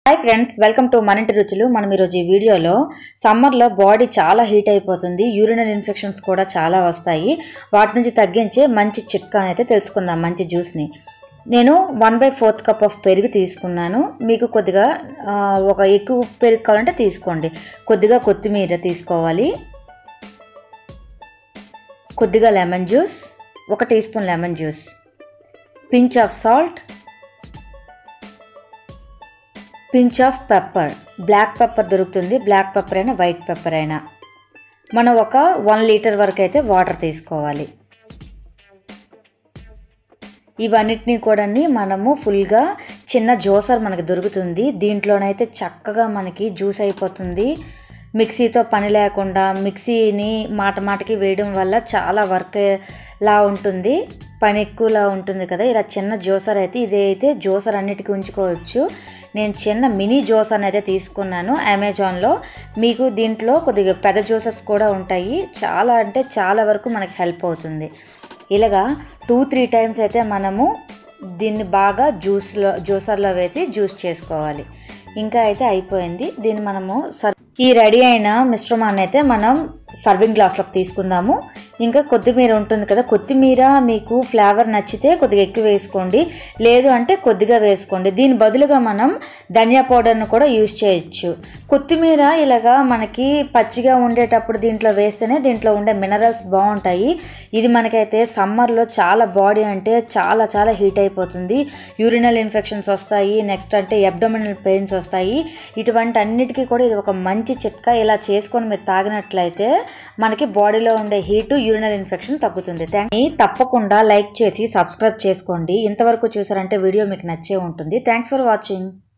hi friends welcome to మన ఇంటి రుచులు మనం ఈరోజు ఈ వీడియోలో సమ్మర్లో బాడీ చాలా హీట్ అయిపోతుంది యూరినల్ ఇన్ఫెక్షన్స్ కూడా చాలా వస్తాయి వాటి నుంచి తగ్గించే మంచి చిట్కా అయితే తెలుసుకుందాం మంచి జ్యూస్ని నేను one by fourth cup of పెరుగు తీసుకున్నాను మీకు కొద్దిగా ఆ, ఒక ఎక్కువ పెరుగు కావాలంటే తీసుకోండి కొద్దిగా కొత్తిమీర తీసుకోవాలి కొద్దిగా లెమన్ జ్యూస్ ఒక tea spoon lemon juice pinch of salt pinch of pepper black pepper దొరుకుతుంది బ్లాక్ పెప్పర్ అయినా వైట్ పెప్పర్ అయినా మనం ఒక వన్ లీటర్ వరకు అయితే వాటర్ తీసుకోవాలి ఇవన్నిటిని కూడా మనము ఫుల్గా చిన్న జ్యూసర్ మనకి దొరుకుతుంది దీంట్లోనైతే చక్కగా మనకి జ్యూస్ అయిపోతుంది మిక్సీతో పని లేకుండా మిక్సీని మాట మాటకి వేయడం వల్ల చాలా వర్క్ లా ఉంటుంది పని ఎక్కువలా ఉంటుంది కదా ఇలా చిన్న జ్యూసర్ అయితే ఇదైతే జ్యూసర్ అన్నిటికీ ఉంచుకోవచ్చు నేను చిన్న మినీ జ్యూసర్ అయితే తీసుకున్నాను అమెజాన్లో మీకు దీంట్లో కొద్దిగా పెద్ద జ్యూసెస్ కూడా ఉంటాయి చాలా అంటే చాలా వరకు మనకి హెల్ప్ అవుతుంది ఇలాగా టూ త్రీ టైమ్స్ అయితే మనము దీన్ని బాగా జ్యూస్లో జ్యూసర్లో వేసి జ్యూస్ చేసుకోవాలి ఇంకా అయితే అయిపోయింది దీన్ని మనము సర్ ఈ రెడీ అయిన మిశ్రమాన్ని అయితే మనం సర్వింగ్ గ్లాస్లోకి తీసుకుందాము ఇంకా కొత్తిమీర ఉంటుంది కదా కొత్తిమీర మీకు ఫ్లేవర్ నచ్చితే కొద్దిగా ఎక్కువ వేసుకోండి లేదు అంటే కొద్దిగా వేసుకోండి దీని బదులుగా మనం ధనియా పౌడర్ను కూడా యూజ్ చేయొచ్చు కొత్తిమీర ఇలాగా మనకి పచ్చిగా ఉండేటప్పుడు దీంట్లో వేస్తేనే దీంట్లో ఉండే మినరల్స్ బాగుంటాయి ఇది మనకైతే సమ్మర్లో చాలా బాడీ అంటే చాలా చాలా హీట్ అయిపోతుంది యూరినల్ ఇన్ఫెక్షన్స్ వస్తాయి నెక్స్ట్ అంటే అబ్డోమినల్ పెయిన్స్ వస్తాయి ఇటువంటి అన్నిటికీ కూడా ఇది ఒక మంచి చిట్కా ఇలా చేసుకొని మీరు తాగినట్లయితే మనకి బాడీలో ఉండే హీటు యూరినల్ ఇన్ఫెక్షన్ తగ్గుతుంది థ్యాంక్ తప్పకుండా లైక్ చేసి సబ్స్క్రైబ్ చేసుకోండి ఇంతవరకు చూసారంటే వీడియో మీకు నచ్చే ఉంటుంది థ్యాంక్స్ ఫర్ వాచింగ్